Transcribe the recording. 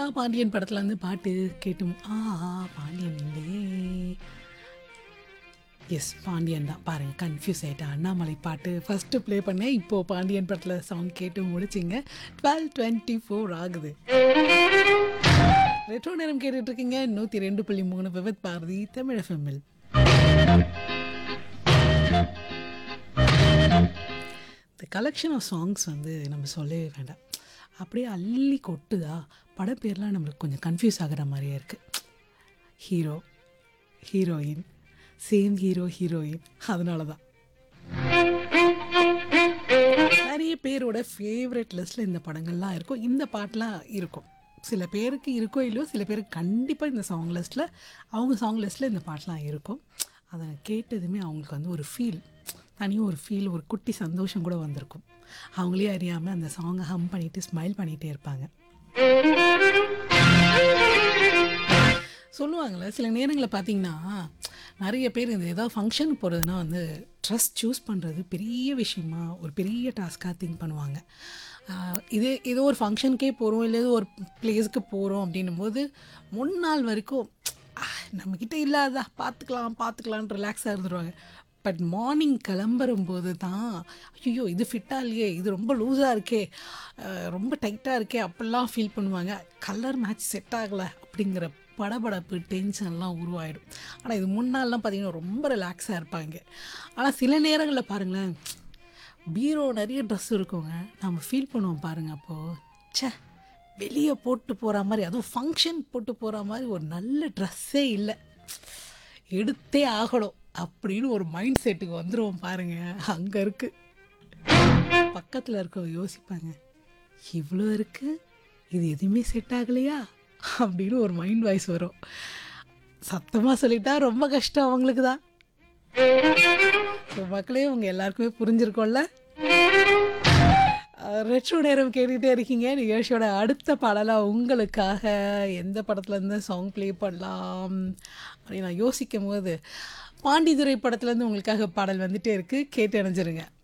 பாண்டியன் படத்துல இருந்து பாட்டு கேட்டும் ஆ ஆ, பாண்டியன் இல்லையே எஸ் பாண்டியன் தான் பாருங்க கன்ஃபியூஸ் ஆயிட்டேன் அண்ணாமலை பாட்டு ஃபஸ்ட்டு ப்ளே பண்ணேன் இப்போ பாண்டியன் படத்தில் சாங் கேட்டு முடிச்சிங்க டுவெல் டுவெண்ட்டி ஃபோர் ஆகுது ரெட்ரோ நேரம் கேட்டுட்டு இருக்கீங்க நூற்றி ரெண்டு புள்ளி மூணு விவத் பாரதி தமிழ் எஃப்எம்எல் இந்த கலெக்ஷன் ஆஃப் சாங்ஸ் வந்து நம்ம சொல்லவே வேண்டாம் அப்படியே அள்ளி கொட்டுதா படப்பேர்லாம் நம்மளுக்கு கொஞ்சம் கன்ஃபியூஸ் ஆகிற மாதிரியே இருக்குது hero heroine same hero heroine அதனால தான் நிறைய பேரோட ஃபேவரட் லிஸ்ட்டில் இந்த படங்கள்லாம் இருக்கும் இந்த பாட்டெலாம் இருக்கும் சில பேருக்கு இருக்கோ இல்லையோ சில பேருக்கு கண்டிப்பாக இந்த சாங் லிஸ்ட்டில் அவங்க சாங் லிஸ்ட்டில் இந்த பாட்டெலாம் இருக்கும் அதை கேட்டதுமே அவங்களுக்கு வந்து ஒரு ஃபீல் தனியாக ஒரு ஃபீல் ஒரு குட்டி சந்தோஷம் கூட வந்திருக்கும் அவங்களே அறியாமல் அந்த சாங்கை ஹம் பண்ணிவிட்டு ஸ்மைல் பண்ணிகிட்டே இருப்பாங்க சொல்லுவாங்கள்ல சில நேரங்களில் பார்த்தீங்கன்னா நிறைய பேர் இந்த ஏதாவது ஃபங்க்ஷன் போகிறதுனா வந்து ட்ரெஸ் சூஸ் பண்ணுறது பெரிய விஷயமா ஒரு பெரிய டாஸ்க்காக திங்க் பண்ணுவாங்க ஆஹ் இதே ஏதோ ஒரு ஃபங்க்ஷனுக்கே போகிறோம் இல்லை ஏதோ ஒரு பிளேஸுக்கு போகிறோம் அப்படின்னும் போது முன்னாள் வரைக்கும் "ஆஹ், நம்மக்கிட்ட இல்லாததா பார்த்துக்கலாம் பார்த்துக்கலான்னு ரிலாக்ஸாக இருந்துருவாங்க பட் மார்னிங் கிளம்புறும்போது தான் ஐயோ இது ஃபிட்டாக இல்லையே இது ரொம்ப லூஸாக இருக்கே அஹ் ரொம்ப டைட்டாக இருக்கே அப்படிலாம் ஃபீல் பண்ணுவாங்க கலர் மேட்ச் செட் ஆகலை அப்படிங்கிற படபடப்பு டென்ஷன்லாம் உருவாயிடும் ஆனால் இது முன்னாள்லாம் பார்த்தீங்கன்னா ரொம்ப ரிலாக்ஸாக இருப்பாங்க ஆனால் சில நேரங்களில் பாருங்களேன் பீரோ நிறைய ட்ரெஸ் இருக்குங்க நம்ம ஃபீல் பண்ணுவோம் பாருங்கள் அப்போது ச்சே வெளியே போட்டு போகிற மாதிரி அதுவும் ஃபங்க்ஷன் போட்டு போகிற மாதிரி ஒரு நல்ல ட்ரெஸ்ஸே இல்லை எடுத்தே ஆகணும் அப்படின்னு ஒரு மைண்ட் செட்டுக்கு வந்துருவோம் பாருங்க அங்கே இருக்கு பக்கத்தில் இருக்கவங்க யோசிப்பாங்க இவ்வளோ இருக்கு இது எதுவுமே செட் ஆகலையா அப்படின்னு ஒரு மைண்ட் வாய்ஸ் வரும் சத்தமாக சொல்லிட்டா ரொம்ப கஷ்டம் அவங்களுக்கு தான் ஸோ மக்களே உங்க எல்லாருக்குமே புரிஞ்சிருக்கோம்ல ரெட்ரோ நேரம் கேட்டுகிட்டே இருக்கீங்க நிகழ்ச்சியோட அடுத்த பாடலாக உங்களுக்காக எந்த படத்துலேருந்து சாங் ப்ளே பண்ணலாம் அப்படின்னு நான் யோசிக்கும் போது பாண்டித்துறை படத்துலேருந்து உங்களுக்காக பாடல் வந்துட்டே இருக்குது கேட்டு அணைஞ்சிருங்க